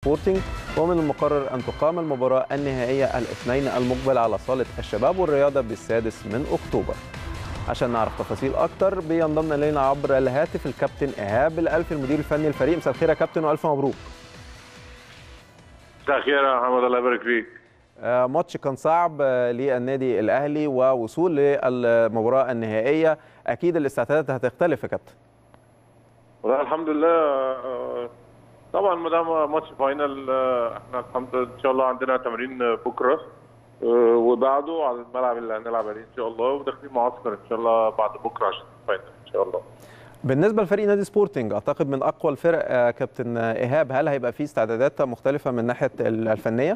سبورتنج ومن المقرر أن تقام المباراة النهائية الاثنين المقبل على صالة الشباب والرياضة بالسادس من أكتوبر عشان نعرف تفاصيل أكتر بينضم إلينا عبر الهاتف الكابتن إيهاب الألفي المدير الفني للفريق مساء الخير يا كابتن وألف مبروك مساء الخير يا محمد الله يبارك فيك آه، ماتش كان صعب آه، للنادي الأهلي ووصول للمباراة النهائية أكيد الاستعدادات هتختلف يا كابتن والله الحمد لله آه، طبعا ما دام ماتش فاينل آه، احنا الحمد لله ان شاء الله عندنا تمرين بكره آه، وبعده على الملعب اللي هنلعب عليه ان شاء الله وداخلين معسكر ان شاء الله بعد بكره عشان الفاينل ان شاء الله بالنسبة لفريق نادي سبورتنج أعتقد من أقوى الفرق آه، كابتن إيهاب هل هيبقى فيه استعدادات مختلفة من ناحية الفنية؟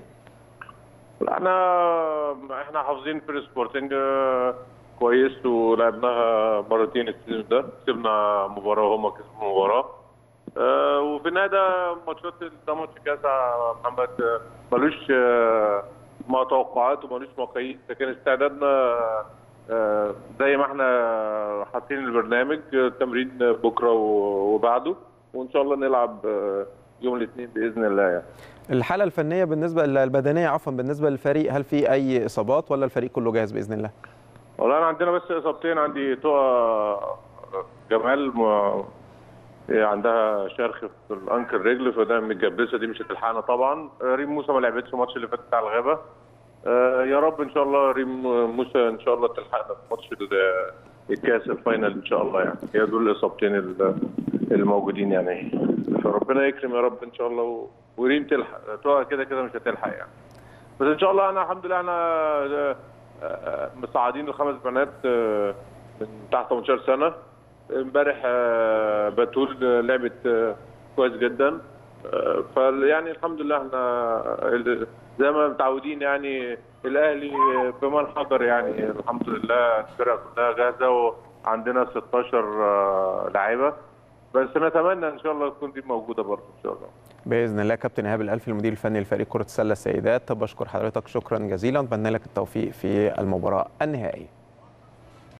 احنا احنا حافظين فريق سبورتنج آه، كويس ولعبناها مرتين السيزون ده كسبنا مباراه وهم كسبوا مباراه آه، وفي النهايه ده ماتشات ده ماتش كاس يا محمد آه، ملوش آه، ما توقعات وملوش مقاييس لكن استعدادنا آه، زي ما احنا حاطين البرنامج آه، تمرين بكره و- وبعده وان شاء الله نلعب آه، يوم الاثنين باذن الله يعني الحالة الفنية بالنسبة البدنية عفوا بالنسبة للفريق هل في أي إصابات ولا الفريق كله جاهز بإذن الله؟ والله انا عندنا بس اصابتين عندي تقى جمال م- عندها شرخ في الانكل رجل فده متجبسه دي مش هتلحقنا طبعا ريم موسى ما لعبتش الماتش اللي فات بتاع الغابه آه، يا رب ان شاء الله ريم موسى ان شاء الله تلحقنا في ماتش ال- الكاس الفاينل ان شاء الله يعني هي دول الاصابتين ال- الموجودين يعني فربنا يكرم يا رب ان شاء الله و- وريم تلحق تقى كده كده مش هتلحق يعني بس ان شاء الله انا الحمد لله انا آه، آه، مصعدين الخمس بنات آه، من تحت 18 سنه امبارح آه، بتول لعبت آه، كويس جدا آه، فيعني الحمد لله احنا ال- زي ما متعودين يعني الاهلي بمن حضر يعني الحمد لله الفرقه كلها جاهزه وعندنا 16 آه، لاعيبه بس نتمنى ان شاء الله تكون دي موجوده برضه ان شاء الله بإذن الله كابتن إيهاب الألفي المدير الفني لفريق كرة السلة السيدات بشكر حضرتك شكرا جزيلا أتمنى لك التوفيق في المباراة النهائية